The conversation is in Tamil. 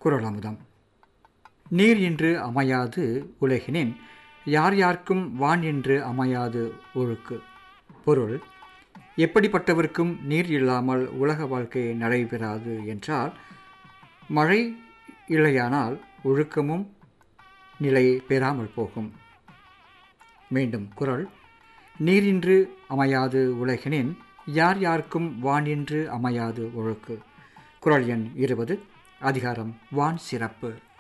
குரல் அமுதம் நீர் இன்று அமையாது உலகினின் யார் யார்க்கும் வான் என்று அமையாது ஒழுக்கு பொருள் எப்படிப்பட்டவர்க்கும் நீர் இல்லாமல் உலக வாழ்க்கை நடைபெறாது என்றால் மழை இல்லையானால் ஒழுக்கமும் நிலை பெறாமல் போகும் மீண்டும் குரல் நீரின்று அமையாது உலகினின் யார் யார்க்கும் வானின்று அமையாது ஒழுக்கு குரல் எண் இருபது அதிகாரம் வான் சிறப்பு